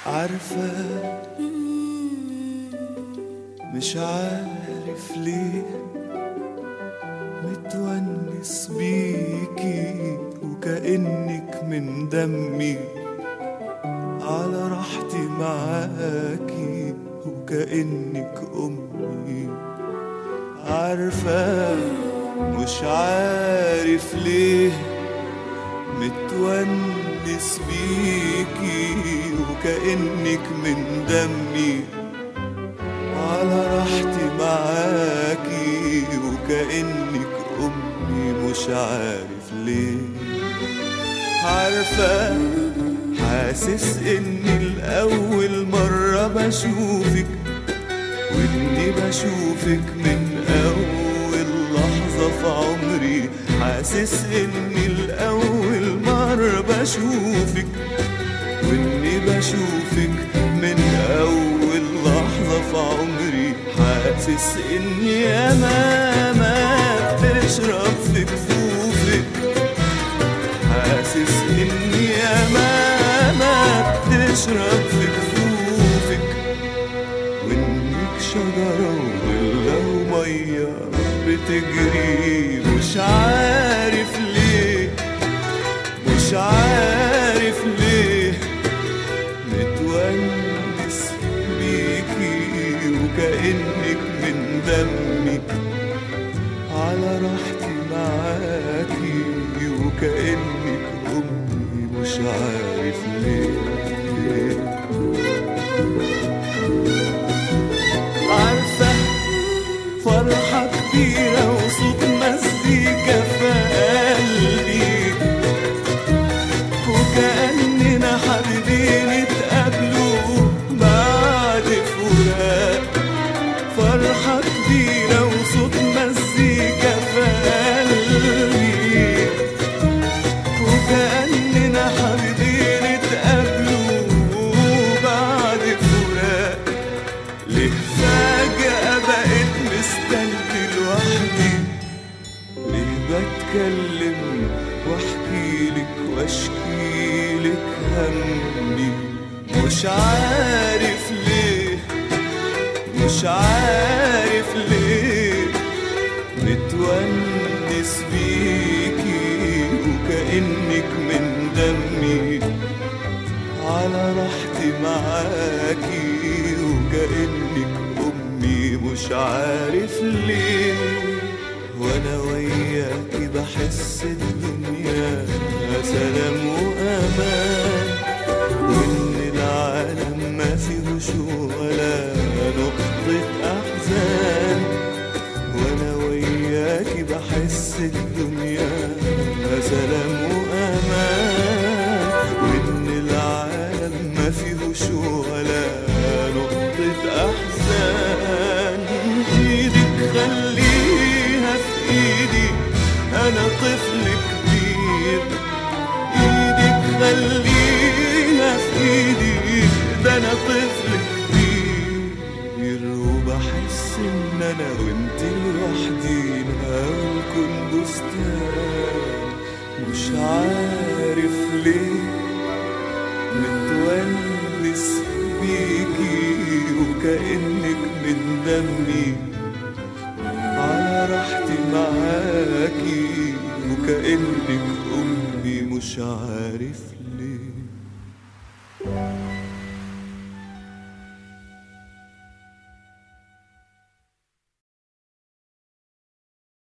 عارفة مش عارف ليه متونس بيكي وكأنك من دمي على راحتي معاكي وكأنك أمي عارفة مش عارف ليه متونس بيكي وكأنك من دمي على راحتي معاكي وكأنك أمي مش عارف ليه عارفة حاسس إني الأول مرة بشوفك وإني بشوفك من أول لحظة في عمري حاسس إني الأول مرة بشوفك وإني بشوفك من أول لحظة في عمري حاسس إني ياما بتشرب في كفوفك حاسس إني ياما بتشرب في كفوفك وإنك شجرة ولا ومية بتجري مش عارف ليه مش عارف ليه متونس بيكي وكأنك من دمي على راحتي معاكي وكأنك أمي مش عارف ليه عارفة فرحة كبيرة وصوت مزيكا في قلبي وكأننا حابين نتقابلوا بعد فراق فرحة كبيرة وصوت مزيكا في قلبي وكأننا حابين نتقابلوا بعد فراق ليه فجأة بقيت مستني لوحدي ليه بتكلم واحكيلك واشكيلك همي مش عارف ليه مش عارف ليه متونس بيكي وكأنك من دمي على راحتي معاكي وكأنك أمي مش عارف ليه وأنا وياكي بحس الدنيا سلام وأمان وإن العالم ما فيهوش ولا نقطة أحزان وأنا وياكي بحس الدنيا سلام وأمان وإن العالم ما فيهوش ولا نقطة أحزان إيدك خليها في إيدي أنا طفل كبير إيدك خليها في إيدي ده أنا طفل كبير وبحس إن أنا وإنت لوحدينا ونكون بستان مش عارف ليه متونس بيكي وكأنك من دمي على راحتي معاكي وكأنك أمي مش عارف ليه